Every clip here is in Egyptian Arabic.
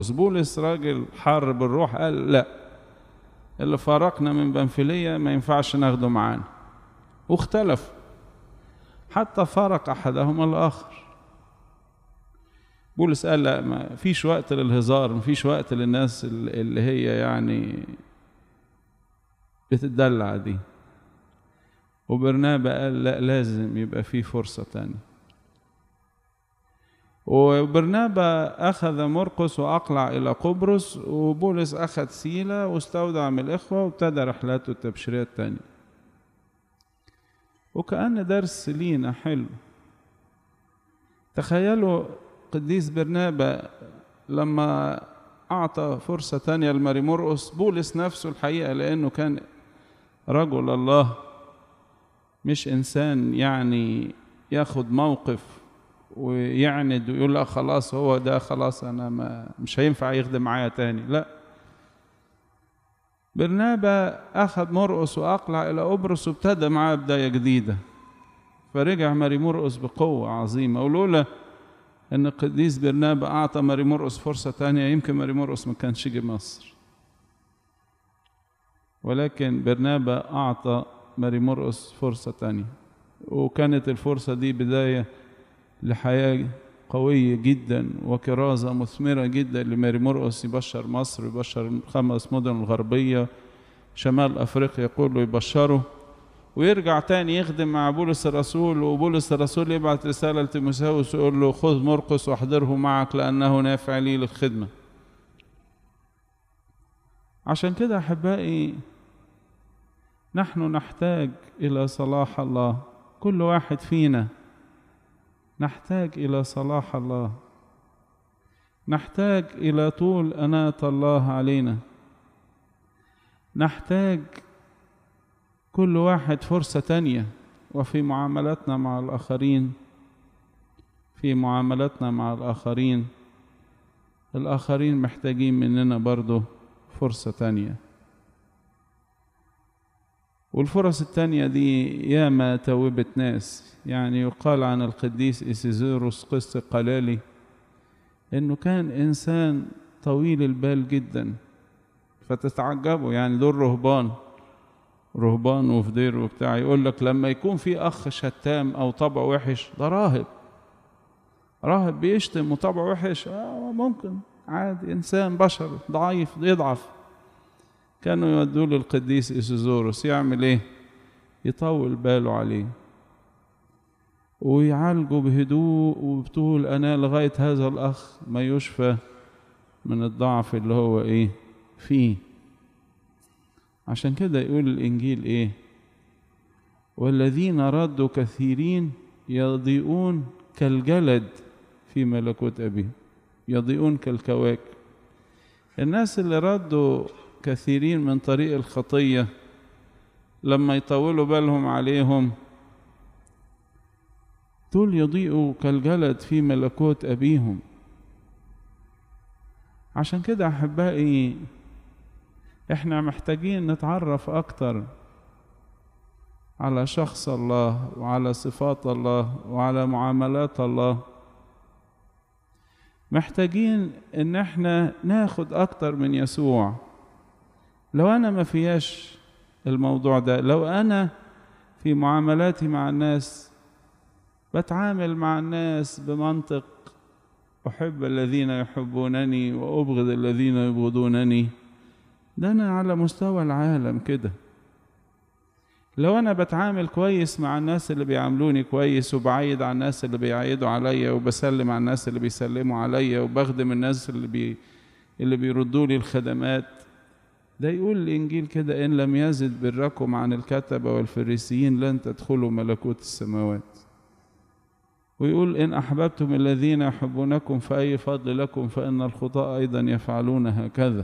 بولس راجل حار بالروح قال لا اللي فارقنا من بنفلية ما ينفعش ناخده معانا واختلف حتى فارق أحدهما الآخر بولس قال لا ما فيش وقت للهزار ما فيش وقت للناس اللي هي يعني بتدلع دي وبرنابا قال لا لازم يبقى في فرصة تانية وبرنابا أخذ مرقس وأقلع إلى قبرص وبولس أخذ سيلة واستودع من الإخوة وابتدى رحلاته التبشيرية التانية وكأن درس لينا حلو تخيلوا قديس برنابا لما أعطى فرصة تانية لماري مرقس بولس نفسه الحقيقة لأنه كان رجل الله مش إنسان يعني ياخد موقف ويعند ويقول لا خلاص هو ده خلاص أنا ما مش هينفع يخدم معايا تاني لا برنابا أخذ مرقس وأقلع إلى قبرص وابتدى معاه بداية جديدة فرجع ماري مرقس بقوة عظيمة ولولا ان القديس برنابا اعطى ماري مرقس فرصه تانية يمكن ماري مرقس ما كانش جه مصر ولكن برنابا اعطى ماري مرقس فرصه تانية وكانت الفرصه دي بدايه لحياه قويه جدا وكرازه مثمره جدا لماري مرقس يبشر مصر يبشر الخمس مدن الغربيه شمال افريقيا كله يبشره ويرجع تاني يخدم مع بولس الرسول وبولس الرسول يبعت رسالة لتيموثاوس ويقول له خذ مرقس واحضره معك لأنه نافع لي للخدمة عشان كده أحبائي نحن نحتاج إلى صلاح الله كل واحد فينا نحتاج إلى صلاح الله نحتاج إلى طول أناة الله علينا نحتاج كل واحد فرصة تانية وفي معاملاتنا مع الآخرين في معاملاتنا مع الآخرين الآخرين محتاجين مننا برضو فرصة تانية والفرص التانية دي ياما توبت ناس يعني يقال عن القديس إسيزوروس قس قلالي إنه كان إنسان طويل البال جدا فتتعجبوا يعني دول رهبان رهبان وفدير وبتاع يقول لك لما يكون في اخ شتام او طبع وحش ده راهب راهب بيشتم وطبع وحش آه ممكن عادي انسان بشر ضعيف يضعف كانوا يودوه للقديس اسيزوروس يعمل ايه يطول باله عليه ويعالجه بهدوء وبطول انا لغايه هذا الاخ ما يشفى من الضعف اللي هو ايه فيه عشان كده يقول الإنجيل إيه والذين ردوا كثيرين يضيئون كالجلد في ملكوت أبيهم يضيئون كالكواكب الناس اللي ردوا كثيرين من طريق الخطية لما يطولوا بالهم عليهم دول يضيئوا كالجلد في ملكوت أبيهم عشان كده أحبائي احنا محتاجين نتعرف اكتر على شخص الله وعلى صفات الله وعلى معاملات الله محتاجين ان احنا ناخد اكتر من يسوع لو انا ما فياش الموضوع ده لو انا في معاملاتي مع الناس بتعامل مع الناس بمنطق احب الذين يحبونني وابغض الذين يبغضونني ده أنا على مستوى العالم كده لو أنا بتعامل كويس مع الناس اللي بيعاملوني كويس وبعيد عن الناس اللي بيعيدوا عليا وبسلم على الناس اللي بيسلموا عليا وبخدم الناس اللي بي اللي بيردوا لي الخدمات ده يقول الإنجيل كده إن لم يزد بركم عن الكتبة والفريسيين لن تدخلوا ملكوت السماوات ويقول إن أحببتم الذين يحبونكم فأي فضل لكم فإن الخطاة أيضا يفعلون هكذا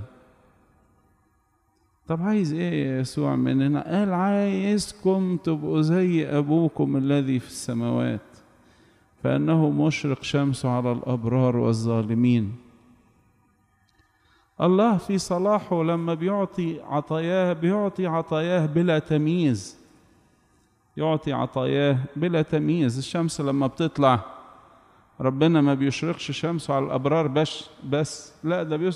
طب عايز ايه يا يسوع مننا قال عايزكم تبقوا زي ابوكم الذي في السماوات فانه مشرق شمسه على الابرار والظالمين الله في صلاحه لما بيعطي عطاياه بيعطي عطاياه بلا تمييز يعطي عطاياه بلا تمييز الشمس لما بتطلع ربنا ما بيشرقش شمسه على الأبرار بس بس لا ده